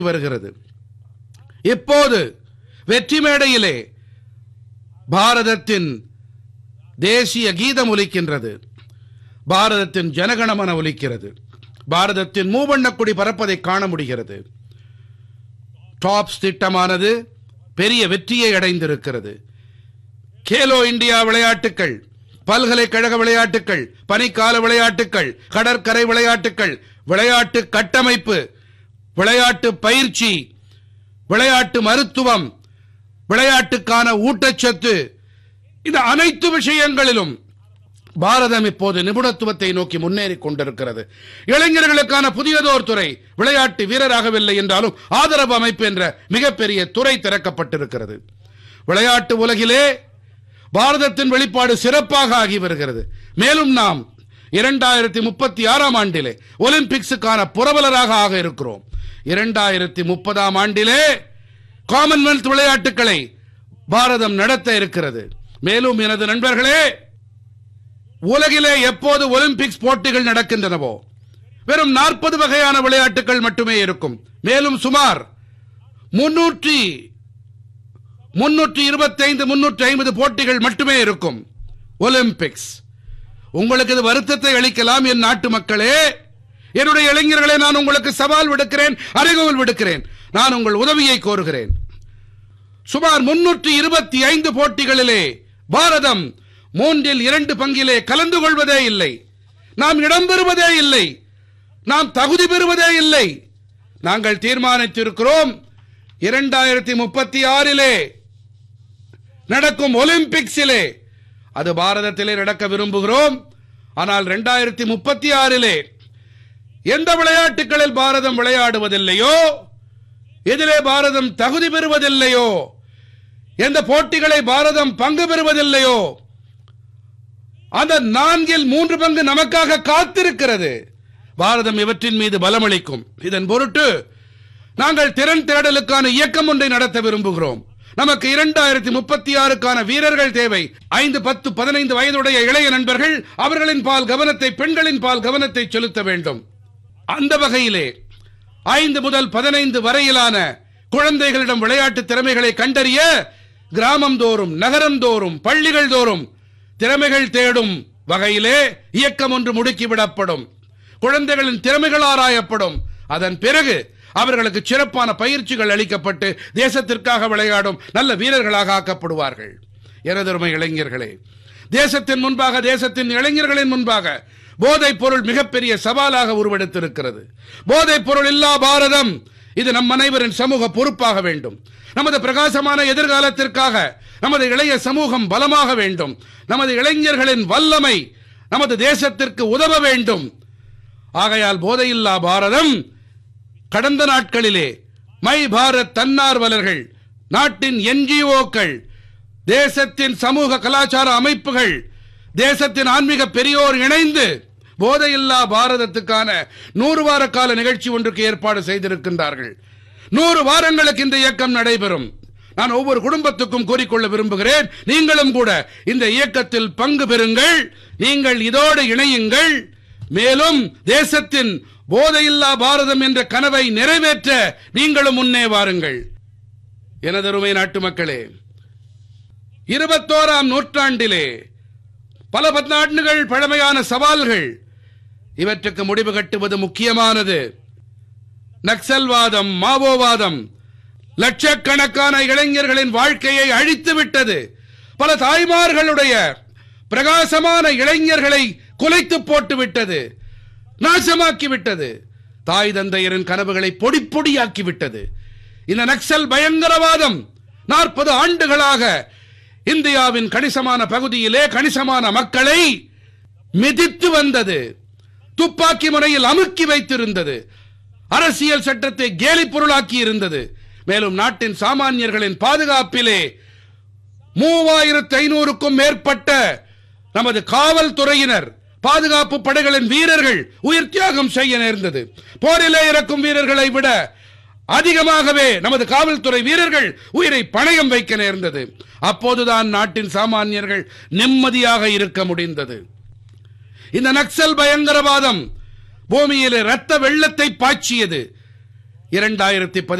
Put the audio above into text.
வருகிறது இப்போது வெற்றி மேடையிலே பாரதத்தின் தேசிய கீதம் ஒலிக்கின்றது பாரதத்தின் ஜனகணமன ஒலிக்கிறது பாரதத்தின் மூவண்ணக் கொடி பறப்பதை காண முடிகிறது டாப்ஸ் திட்டமானது பெரிய வெற்றியை அடைந்திருக்கிறது கேலோ இந்தியா விளையாட்டுக்கள் பல்கலைக்கழக விளையாட்டுக்கள் பனிக்கால விளையாட்டுக்கள் கடற்கரை விளையாட்டுக்கள் விளையாட்டு கட்டமைப்பு விளையாட்டு பயிற்சி விளையாட்டு மருத்துவம் விளையாட்டுக்கான ஊட்டச்சத்து இந்த அனைத்து விஷயங்களிலும் பாரதம் இப்போது நிபுணத்துவத்தை நோக்கி முன்னேறி கொண்டிருக்கிறது இளைஞர்களுக்கான புதியதோர் துறை விளையாட்டு வீரராகவில்லை என்றாலும் ஆதரவு அமைப்பு என்ற மிகப்பெரிய துறை திறக்கப்பட்டிருக்கிறது விளையாட்டு உலகிலே பாரதத்தின் வெளிப்பாடு சிறப்பாக ஆகி வருகிறது மேலும் நாம் இரண்டாயிரத்தி முப்பத்தி ஆறாம் ஆண்டிலே ஒலிம்பிக்ஸுக்கான புரவலராக ஆக இருக்கிறோம் இரண்டாயிரத்தி முப்பதாம் ஆண்டிலே காமன்வெல்த் விளையாட்டுக்களை பாரதம் நடத்த இருக்கிறது மேலும் எனது நண்பர்களே உலகிலே எப்போது ஒலிம்பிக்ஸ் போட்டிகள் நடக்கின்றனவோ வெறும் நாற்பது வகையான விளையாட்டுகள் மட்டுமே இருக்கும் மேலும் சுமார் முன்னூற்றி முன்னூற்றி இருபத்தைந்து முன்னூற்றி ஐம்பது போட்டிகள் மட்டுமே இருக்கும் ஒலிம்பிக்ஸ் உங்களுக்கு இது வருத்தத்தை அளிக்கலாம் என் நாட்டு மக்களே என்னுடைய இளைஞர்களே நான் உங்களுக்கு சவால் விடுக்கிறேன் அறைகோல் விடுக்கிறேன் நான் உங்கள் உதவியை கோருகிறேன் சுமார் முன்னூற்றி இருபத்தி ஐந்து போட்டிகளிலே பாரதம் மூன்றில் இரண்டு பங்கிலே கலந்து கொள்வதே இல்லை நாம் இடம்பெறுவதே இல்லை நாம் தகுதி பெறுவதே இல்லை நாங்கள் தீர்மானித்திருக்கிறோம் இரண்டாயிரத்தி முப்பத்தி ஆறிலே நடக்கும் ஒலிம்பிக்ஸிலே அது பாரதத்திலே நடக்க விரும்புகிறோம் ஆனால் இரண்டாயிரத்தி முப்பத்தி ஆறிலே எந்த விளையாட்டுகளில் பாரதம் விளையாடுவதில்லையோ எதிலே பாரதம் தகுதி பெறுவதில்லையோ எந்த போட்டிகளை பாரதம் பங்கு பெறுவதில்லையோ அந்த நான்கில் மூன்று பங்கு நமக்காக காத்திருக்கிறது பாரதம் இவற்றின் மீது பலமளிக்கும் இதன் பொருட்டு நாங்கள் திறன் தேடலுக்கான இயக்கம் ஒன்றை நடத்த விரும்புகிறோம் நமக்கு இரண்டாயிரத்தி முப்பத்தி ஆறுக்கான வீரர்கள் தேவை ஐந்து பத்து பதினைந்து வயதுடைய இளைய நண்பர்கள் அவர்களின் பால் கவனத்தை பெண்களின் பால் கவனத்தை செலுத்த வேண்டும் அந்த வகையிலே ஐந்து முதல் பதினைந்து வரையிலான குழந்தைகளிடம் விளையாட்டு திறமைகளை கண்டறிய கிராமம் தோறும் நகரம் தோறும் பள்ளிகள் தோறும் திறமைகள் தேடும் வகையிலே இயக்கம் ஒன்று முடுக்கிவிடப்படும் குழந்தைகளின் திறமைகள் ஆராயப்படும் அதன் பிறகு அவர்களுக்கு சிறப்பான பயிற்சிகள் அளிக்கப்பட்டு தேசத்திற்காக விளையாடும் நல்ல வீரர்களாக ஆக்கப்படுவார்கள் எனதருமை இளைஞர்களே தேசத்தின் முன்பாக தேசத்தின் இளைஞர்களின் முன்பாக போதைப் பொருள் மிகப்பெரிய சவாலாக உருவெடுத்திருக்கிறது போதைப் பொருள் இல்லா பாரதம் இது நம் அனைவரின் சமூக பொறுப்பாக வேண்டும் நமது பிரகாசமான எதிர்காலத்திற்காக நமது இளைய சமூகம் பலமாக வேண்டும் நமது இளைஞர்களின் வல்லமை நமது தேசத்திற்கு உதவ வேண்டும் ஆகையால் போதையில்லா பாரதம் கடந்த நாட்களிலே மை பாரத் தன்னார்வலர்கள் நாட்டின் என்ஜிஓக்கள் தேசத்தின் சமூக கலாச்சார அமைப்புகள் தேசத்தின் ஆன்மீக பெரியோர் இணைந்து போதையில்லா பாரதத்துக்கான நூறு வார கால நிகழ்ச்சி ஒன்றுக்கு ஏற்பாடு செய்திருக்கின்றார்கள் நூறு வாரங்களுக்கு இந்த இயக்கம் நடைபெறும் நான் ஒவ்வொரு குடும்பத்துக்கும் கூறிக்கொள்ள விரும்புகிறேன் நீங்களும் கூட இந்த இயக்கத்தில் பங்கு பெறுங்கள் நீங்கள் இதோடு இணையுங்கள் மேலும் தேசத்தின் போதையில்லா பாரதம் என்ற கனவை நிறைவேற்ற நீங்களும் முன்னே வாருங்கள் எனதருமை நாட்டு மக்களே இருபத்தோராம் நூற்றாண்டிலே பல பத்தாண்டுகள் பழமையான சவால்கள் இவற்றுக்கு முடிவு கட்டுவது முக்கியமானது நக்சல்வாதம் மாவோவாதம் லட்சக்கணக்கான இளைஞர்களின் வாழ்க்கையை அழித்து விட்டது பல தாய்மார்களுடைய பிரகாசமான இளைஞர்களை குலைத்து போட்டு விட்டது நாசமாக்கி விட்டது தாய் தந்தையரின் கனவுகளை பொடி பொடியாக்கி விட்டது இந்த நக்சல் பயங்கரவாதம் நாற்பது ஆண்டுகளாக இந்தியாவின் கணிசமான பகுதியிலே கணிசமான மக்களை மிதித்து வந்தது துப்பாக்கி முறையில் அமுக்கி வைத்திருந்தது அரசியல் சட்டத்தை கேலி பொருளாக்கி இருந்தது மேலும் நாட்டின் சாமானியர்களின் பாதுகாப்பிலே மூவாயிரத்து ஐநூறுக்கும் மேற்பட்ட நமது காவல்துறையினர் பாதுகாப்பு படைகளின் வீரர்கள் உயிர் தியாகம் செய்ய நேர்ந்தது போரிலே இறக்கும் வீரர்களை விட அதிகமாகவே நமது காவல்துறை வீரர்கள் உயிரை பணயம் வைக்க நேர்ந்தது அப்போதுதான் நாட்டின் சாமானியர்கள் நிம்மதியாக இருக்க முடிந்தது இந்த நக்சல் பயங்கரவாதம் பூமியிலே ரத்த வெள்ளத்தை பாய்ச்சியது இரண்டாயிரத்தி